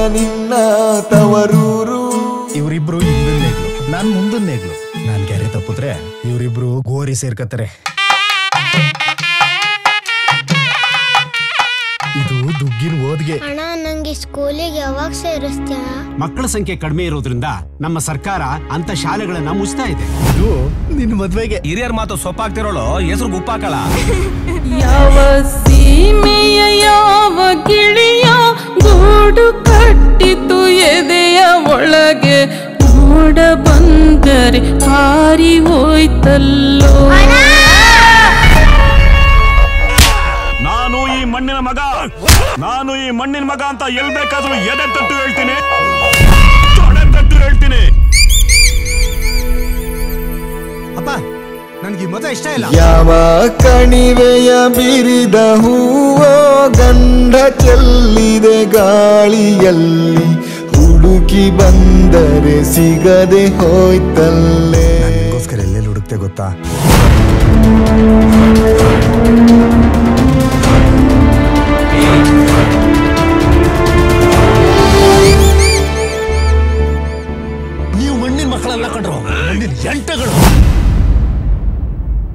ನಿನ್ನ ತವರೂರು ಇವರಿಬ್ರು ಹಿಂದಿನ ನೇಗ್ಲು ನಾನ್ ಮುಂದಿನ ನೇಗ್ಲು ನಾನ್ ಗೆರೆ ತಪ್ಪಿದ್ರೆ ಇವರಿಬ್ರು ಗೋರಿ ಸೇರ್ಕತ್ತಾರೆ ಇದು ದುಗ್ಗಿನ ಓದ್ಗೆ ಅಣ್ಣ ನಂಗೆ ಸ್ಕೂಲಿಗೆ ಯಾವಾಗ ಸೇರಿಸ್ತೀಯ ಮಕ್ಕಳ ಸಂಖ್ಯೆ ಕಡಿಮೆ ಇರೋದ್ರಿಂದ ನಮ್ಮ ಸರ್ಕಾರ ಅಂತ ಶಾಲೆಗಳನ್ನ ಮುಚ್ತಾ ಇದೆ ಇದು ನಿನ್ ಮದ್ವೆಗೆ ಹಿರಿಯರ್ ಮಾತು ಸೊಪ್ಪಾಗ್ತಿರೋಳು ಹೆಸರು ಗುಪ್ಪಾಕಲ್ಲ ಯಾವ ಸೀಮೆಯ ಯಾವ ಗಿಳಿಯ ಗೂಡು ಕಟ್ಟಿತು ಎದೆಯ ಒಳಗೆ ನೋಡ ಬಂದರೆ ಹಾರಿ ಹೋಯ್ತಲ್ಲೋ ನಾನು ಈ ಮಣ್ಣಿನ ಮಗ ನಾನು ಈ ಮಣ್ಣಿನ ಮಗ ಅಂತ ಎಲ್ ಬೇಕಾದ್ರೂ ಎದೆ ತಟ್ಟು ಹೇಳ್ತೀನಿ ತೊಡೆ ತಟ್ಟು ಹೇಳ್ತೀನಿ ಅಪ್ಪ ನನ್ಗೆ ಈ ಮದುವೆ ಇಷ್ಟ ಇಲ್ಲ ಯಾವ ಕಣಿವೆಯ ಬಿರಿದ ಹೂವೋ ಗಂಧ ಚೆಲ್ಲಿದೆ ಗಾಳಿಯಲ್ಲಿ ಹುಡುಕಿ ಬಂದರೆ ಸಿಗದೆ ಹೋಯ್ತಲ್ಲೇ ನನಗೋಸ್ಕರ ಎಲ್ಲೆಲ್ಲಿ ಹುಡುಕ್ತೆ ಗೊತ್ತಾ ಆ